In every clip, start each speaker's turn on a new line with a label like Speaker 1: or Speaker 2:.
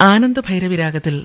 Speaker 1: ആനന്ദഭൈരവിരാഗത്തിൽ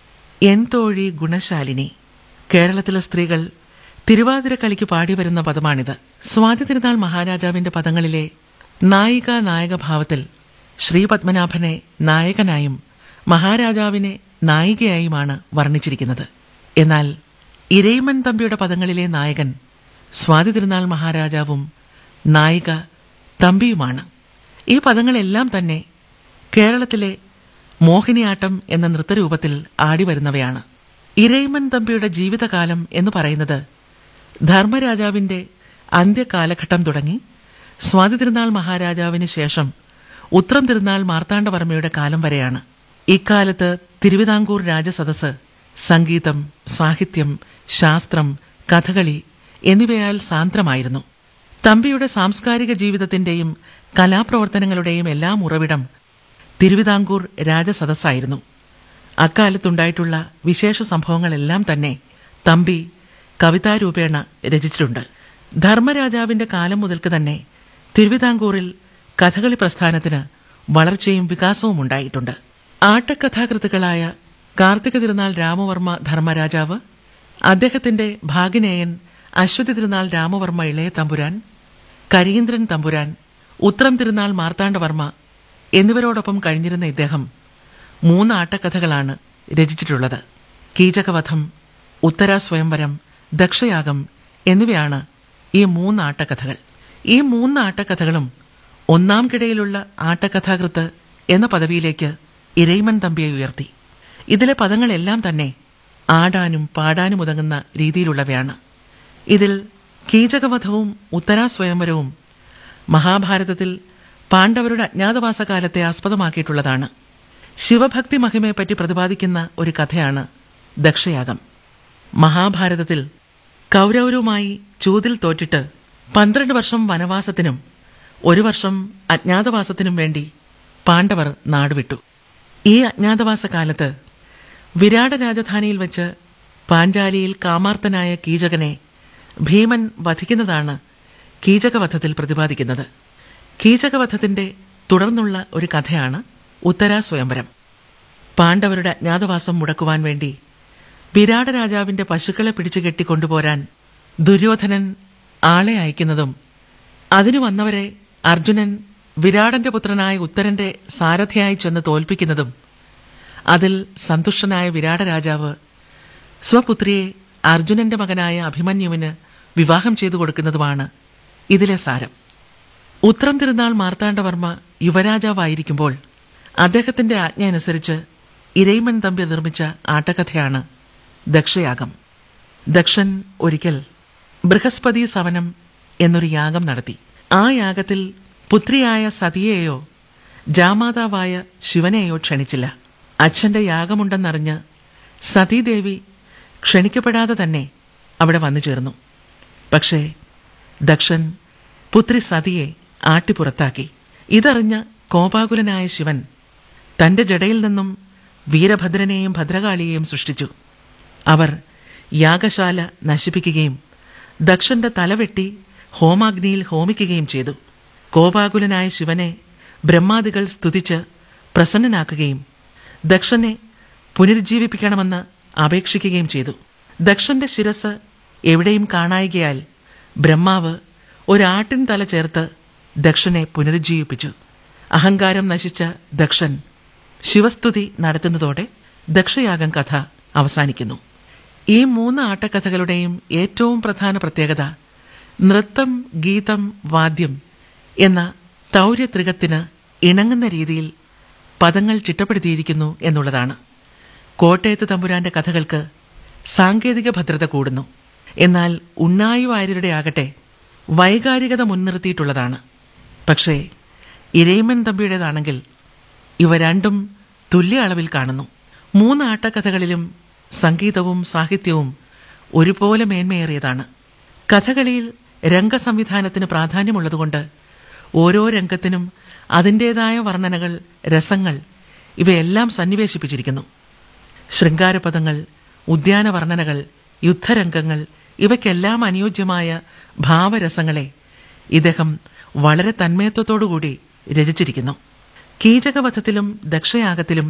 Speaker 1: N തോഴി ഗുണശാലിനി കേരളത്തിലെ സ്ത്രീകൾ തിരുവാതിര കളിക്ക് പാടി വരുന്ന പദമാണിത് സ്വാതി തിരുനാൾ മഹാരാജാവിന്റെ പദങ്ങളിലെ നായിക നായക ഭാവത്തിൽ ശ്രീപത്മനാഭനെ നായകനായും മഹാരാജാവിനെ നായികയായുമാണ് വർണ്ണിച്ചിരിക്കുന്നത് എന്നാൽ ഇരയിമൻ തമ്പിയുടെ പദങ്ങളിലെ നായകൻ സ്വാതി തിരുനാൾ മഹാരാജാവും നായിക തമ്പിയുമാണ് ഈ പദങ്ങളെല്ലാം തന്നെ കേരളത്തിലെ മോഹിനിയാട്ടം എന്ന നൃത്തരൂപത്തിൽ ആടിവരുന്നവയാണ് ഇരയിമൻ തമ്പിയുടെ ജീവിതകാലം എന്ന് പറയുന്നത് ധർമ്മരാജാവിന്റെ അന്ത്യകാലഘട്ടം തുടങ്ങി സ്വാതി തിരുനാൾ മഹാരാജാവിന് ശേഷം ഉത്രം തിരുനാൾ മാർത്താണ്ഡവർമ്മയുടെ കാലം വരെയാണ് ഇക്കാലത്ത് തിരുവിതാംകൂർ രാജസദസ് സംഗീതം സാഹിത്യം ശാസ്ത്രം കഥകളി എന്നിവയാൽ സാന്ദ്രമായിരുന്നു തമ്പിയുടെ സാംസ്കാരിക ജീവിതത്തിന്റെയും കലാപ്രവർത്തനങ്ങളുടെയും എല്ലാം ഉറവിടം തിരുവിതാംകൂർ രാജസദസ്സായിരുന്നു അക്കാലത്തുണ്ടായിട്ടുള്ള വിശേഷ സംഭവങ്ങളെല്ലാം തന്നെ തമ്പി കവിതാരൂപേണ രചിച്ചിട്ടുണ്ട് ധർമ്മരാജാവിന്റെ കാലം മുതൽക്ക് തന്നെ തിരുവിതാംകൂറിൽ കഥകളി പ്രസ്ഥാനത്തിന് വളർച്ചയും വികാസവും ഉണ്ടായിട്ടുണ്ട് ആട്ടക്കഥാകൃത്തുക്കളായ കാർത്തിക തിരുനാൾ രാമവർമ്മ ധർമ്മരാജാവ് അദ്ദേഹത്തിന്റെ ഭാഗിനേയൻ അശ്വതി തിരുനാൾ രാമവർമ്മ ഇളയ തമ്പുരാൻ കരീന്ദ്രൻ തമ്പുരാൻ ഉത്രം തിരുനാൾ മാർത്താണ്ഡവർമ്മ എന്നിവരോടൊപ്പം കഴിഞ്ഞിരുന്ന ഇദ്ദേഹം മൂന്ന് ആട്ടക്കഥകളാണ് രചിച്ചിട്ടുള്ളത് കീചകവധം ഉത്തരാ സ്വയംവരം ദക്ഷയാഗം എന്നിവയാണ് ഈ മൂന്ന് ആട്ടക്കഥകൾ ഈ മൂന്ന് ആട്ടക്കഥകളും ഒന്നാം കിടയിലുള്ള ആട്ടക്കഥാകൃത്ത് എന്ന പദവിയിലേക്ക് ഇരയിമൻ തമ്പിയെ ഉയർത്തി ഇതിലെ പദങ്ങളെല്ലാം തന്നെ ആടാനും പാടാനും ഉതങ്ങുന്ന രീതിയിലുള്ളവയാണ് ഇതിൽ കീചകവധവും ഉത്തരാ സ്വയംവരവും മഹാഭാരതത്തിൽ പാണ്ഡവരുടെ അജ്ഞാതവാസ കാലത്തെ ആസ്പദമാക്കിയിട്ടുള്ളതാണ് ശിവഭക്തി മഹിമയെപ്പറ്റി പ്രതിപാദിക്കുന്ന ഒരു കഥയാണ് ദക്ഷയാഗം മഹാഭാരതത്തിൽ കൗരവരുമായി ചൂതിൽ തോറ്റിട്ട് പന്ത്രണ്ട് വർഷം വനവാസത്തിനും ഒരു വർഷം അജ്ഞാതവാസത്തിനും വേണ്ടി പാണ്ഡവർ നാടുവിട്ടു ഈ അജ്ഞാതവാസ കാലത്ത് വിരാട രാജധാനിയിൽ വെച്ച് പാഞ്ചാലിയിൽ കാമാർത്തനായ കീചകനെ ഭീമൻ വധിക്കുന്നതാണ് കീചകവധത്തിൽ പ്രതിപാദിക്കുന്നത് കീചകവധത്തിന്റെ തുടർന്നുള്ള ഒരു കഥയാണ് ഉത്തരാ സ്വയംവരം പാണ്ഡവരുടെ അജ്ഞാതവാസം മുടക്കുവാൻ വേണ്ടി വിരാട രാജാവിന്റെ പശുക്കളെ പിടിച്ചു കെട്ടിക്കൊണ്ടുപോരാൻ ദുര്യോധനൻ ആളെ അയക്കുന്നതും അതിനു വന്നവരെ അർജുനൻ വിരാടന്റെ പുത്രനായ ഉത്തരന്റെ സാരഥിയായി ചെന്ന് തോൽപ്പിക്കുന്നതും അതിൽ സന്തുഷ്ടനായ വിരാട രാജാവ് സ്വപുത്രിയെ അർജുനന്റെ മകനായ അഭിമന്യുവിന് വിവാഹം ചെയ്തു കൊടുക്കുന്നതുമാണ് ഇതിലെ സാരം ഉത്രം തിരുനാൾ മാർത്താണ്ഡവർമ്മ യുവരാജാവായിരിക്കുമ്പോൾ അദ്ദേഹത്തിന്റെ ആജ്ഞ അനുസരിച്ച് ഇരയിമൻ തമ്പി നിർമ്മിച്ച ആട്ടക്കഥയാണ് ദക്ഷയാഗം ദക്ഷൻ ഒരിക്കൽ ബൃഹസ്പതി സവനം എന്നൊരു യാഗം നടത്തി ആ യാഗത്തിൽ പുത്രിയായ സതിയെയോ ജാമാതാവായ ശിവനെയോ ക്ഷണിച്ചില്ല അച്ഛന്റെ യാഗമുണ്ടെന്നറിഞ്ഞ് സതീദേവി ക്ഷണിക്കപ്പെടാതെ തന്നെ അവിടെ വന്നു ചേർന്നു പക്ഷേ ദക്ഷൻ പുത്രി സതിയെ ആട്ടിപ്പുറത്താക്കി ഇതറിഞ്ഞ കോപാകുലനായ ശിവൻ തന്റെ ജടയിൽ നിന്നും വീരഭദ്രനെയും ഭദ്രകാളിയെയും സൃഷ്ടിച്ചു അവർ യാഗശാല നശിപ്പിക്കുകയും ദക്ഷന്റെ തലവെട്ടി ഹോമാഗ്നിയിൽ ഹോമിക്കുകയും ചെയ്തു കോപാകുലനായ ശിവനെ ബ്രഹ്മാദികൾ സ്തുതിച്ച് പ്രസന്നനാക്കുകയും ദക്ഷനെ പുനരുജ്ജീവിപ്പിക്കണമെന്ന് അപേക്ഷിക്കുകയും ചെയ്തു ദക്ഷന്റെ ശിരസ് എവിടെയും കാണായികയാൽ ബ്രഹ്മാവ് ഒരാട്ടിൻ തല ചേർത്ത് ദക്ഷനെ പുനരുജ്ജീവിപ്പിച്ചു അഹങ്കാരം നശിച്ച ദക്ഷൻ ശിവസ്തുതി നടത്തുന്നതോടെ ദക്ഷയാഗം കഥ അവസാനിക്കുന്നു ഈ മൂന്ന് ആട്ടക്കഥകളുടെയും ഏറ്റവും പ്രധാന പ്രത്യേകത നൃത്തം ഗീതം വാദ്യം എന്ന തൗര്യത്രികത്തിന് ഇണങ്ങുന്ന രീതിയിൽ പദങ്ങൾ ചിട്ടപ്പെടുത്തിയിരിക്കുന്നു എന്നുള്ളതാണ് കോട്ടയത്ത് തമ്പുരാന്റെ കഥകൾക്ക് സാങ്കേതിക ഭദ്രത കൂടുന്നു എന്നാൽ ഉണ്ണായി വാര്യരുടെ ആകട്ടെ വൈകാരികത മുൻനിർത്തിയിട്ടുള്ളതാണ് പക്ഷേ ഇരയിമൻ തമ്പിയുടേതാണെങ്കിൽ ഇവ രണ്ടും തുല്യ അളവിൽ കാണുന്നു മൂന്ന് ആട്ടക്കഥകളിലും സംഗീതവും സാഹിത്യവും ഒരുപോലെ മേന്മയേറിയതാണ് കഥകളിയിൽ രംഗസംവിധാനത്തിന് പ്രാധാന്യമുള്ളതുകൊണ്ട് ഓരോ രംഗത്തിനും അതിൻ്റെതായ വർണ്ണനകൾ രസങ്ങൾ ഇവയെല്ലാം സന്നിവേശിപ്പിച്ചിരിക്കുന്നു ശൃംഗാരപദങ്ങൾ ഉദ്യാനവർണ്ണനകൾ യുദ്ധരംഗങ്ങൾ ഇവയ്ക്കെല്ലാം അനുയോജ്യമായ ഭാവരസങ്ങളെ ഇദ്ദേഹം വളരെ തന്മയത്വത്തോടുകൂടി രചിച്ചിരിക്കുന്നു കീചകവധത്തിലും ദക്ഷയാഗത്തിലും